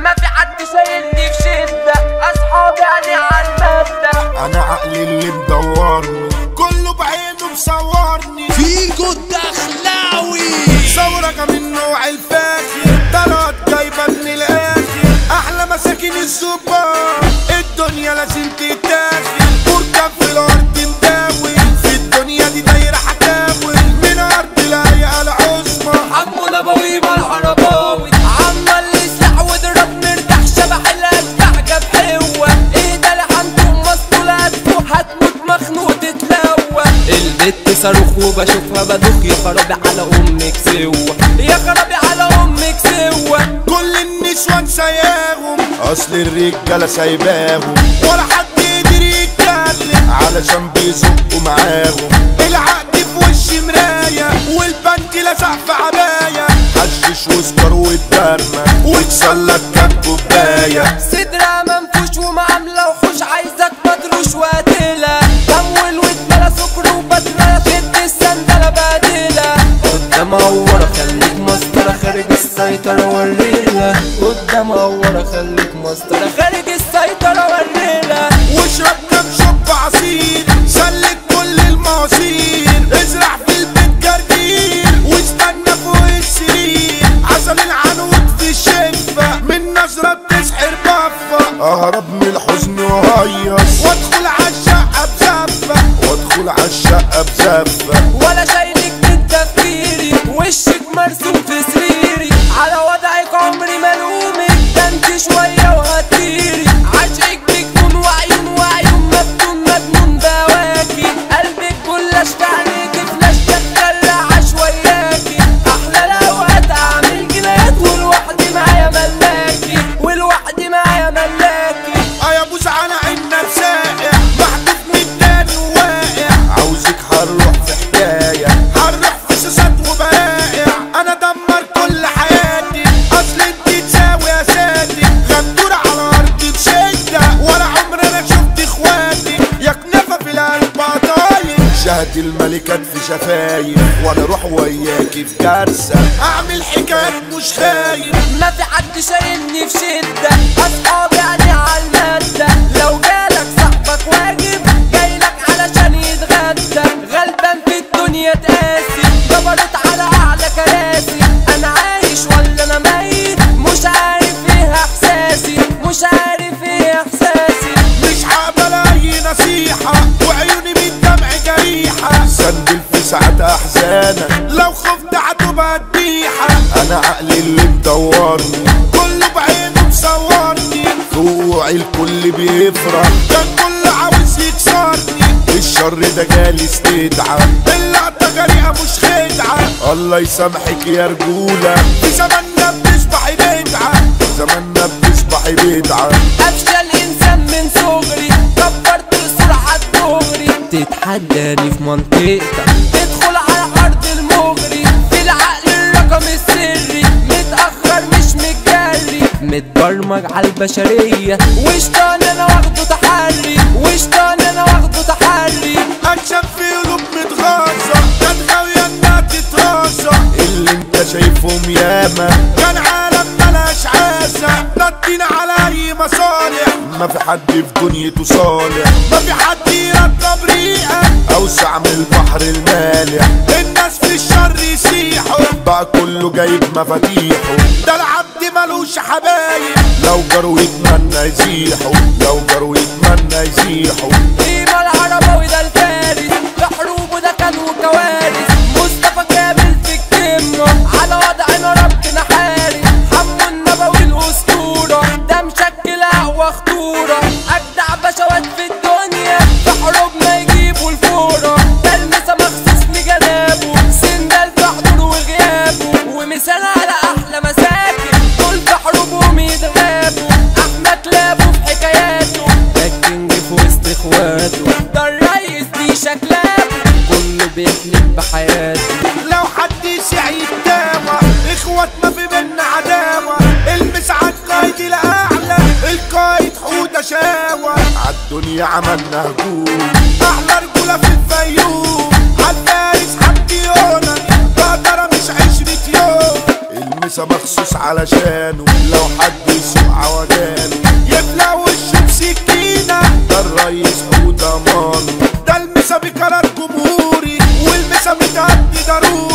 ما في حد شايلني في شدة اصحابي يعني على المادة انا عقلي اللي مدورني كله بعينه مصورني فيجو الدخلاوي ثورة من نوع الفاخر طلعت جايبة من الاخر احلى مساكن الزبار الدنيا لازم تتاخد بركب في الارض مداوي في الدنيا دي دايرة حكاوي من ارض لايقة العظمى عمو نبوي بالعرباوي عمال يسلح وضرب مرتاح شبح الاشباح جاب حوة ايه ده لحنتم مسطولات هتموت مخنوق تتلوى البت صاروخ وبشوفها بدوخ يا خرابي على امك سوا يا خرابي على امك سوا كل النسوان ساياهم اصل الرجاله سايباهم ولا حد يقدر يتكلم علشان بيزقوا معاهم العقد في وش مرايه والبنك لزق في عبايه حشش وسكر واتبرمى وتسلك كام كوبايه صدرها منفوش ومعاملة وحوش عايزك مدروش وقتلة تمويل واتملى سكر وبدلة شد السندلة بديلة قدام ورا خليك مسطرة خارج السيطرة وريلة قدام ورا خليك مسطرة خارج السيطرة وريلة واشرب كام شوب عصير سلك كل المعاصير ازرع في البيت جرجير واستنى فوق السرير عسل العنود في الشفة من نظرة بتسحر بفة اهرب من الحزن وهيص وادخل عالشقة بزفة وادخل عالشقة بزفة ولا شايلك من تفكيري وشك مرسوم في سريري على وضعك عمري ملومك ده انت شوية وهتطيري عشقك بجنون وعيون وعيون مفتون مجنون بواكي قلبك كل اشتعلك فلاش شغال عشوياكي احلى الاوقات اعمل جنايات والوحدي معايا ملاكي والوحدي معايا ملاكي اه يا بوس على عنا سائع محدود من التاني وواقع عاوزك هنروح في حكاية هنروح في سوسات وبائع انا دمر كل حياتي اصل انت تساوي يا سادي غدور على ارضي بشدة ولا عمر انا شفت اخواتي يا كنافة في القلب قطايف شهد الملكات في شفايف وانا اروح وياكي في كارثة اعمل حكايات مش خايف ما في حد شايلني في شدة أصحابي يعني على المادة لو جالك صاحبك واجب جايلك علشان يتغدى غلبان في الدنيا تقاسي جبرت على أعلى كراسي أنا عايش ولا أنا ميت مش عارف إيه إحساسي مش عارف إيه إحساسي مش هقبل اي نصيحة وعيوني من دمع جريحة سندل في ساعة احزانك لو خفت هتبقى ذبيحة انا عقلي اللي مدورني كله بعينه مصورني فوقي الكل بيفرح كان كل عاوز يكسرني الشر ده جالي استدعى اللقطة جريئة مش خدعة الله يسامحك يا رجولة في زماننا بنصبح بدعة في زماننا بنصبح بدعة أفشل إنسان من صغري كبرت السرعة الدغري تتحداني في منطقتك تدخل على أرض المغري في العقل الرقم السري متأخر مش متجري متبرمج على البشرية وشطان أنا واخده تحري وشطان أنا واخده تحري اكشن في قلوب متغاظة كانت غاوية انها تترازة اللي انت شايفهم ياما كان عالم ملاش عازة ردين على اي مصالح ما في حد في دنيته صالح ما في حد يركب ريقة اوسع من البحر المالح الناس في الشر يسيحوا بقى كله جايب مفاتيحه ده العبد ملوش حبايب لو جروا يتمنى يزيحوا لو جروا يتمنى يزيحوا قيمة العرباوي ده الفارس في حروبه ده كان وكوارث مصطفى كامل في الكاميرا على وضعنا ربنا حارس حمو النبوي الأسطورة ده مشكل أقوى خطورة أجدع بشوات في الدنيا في حروبنا يجيبوا الفورة ده المسا مخصوص لجنابه سندال في حضوره وغيابه ومثال على أحلى مساكن دول في حروبهم يتغابوا أحمد لابو في حكاياته ده الكينج في وسط اخواته ده الريس دي شكلاته كله بيحلم بحياته لو حد يسع يتداوى اخوات ما في بينا عداوة المس عالقايد الاعلى القايد حودة شاوى عالدنيا عملنا هجوم احلى رجولة في الفيوم عالفارس حمدي يونا بقدر مش عشرة يوم المسا مخصوص علشانه لو حد يسوق ضروري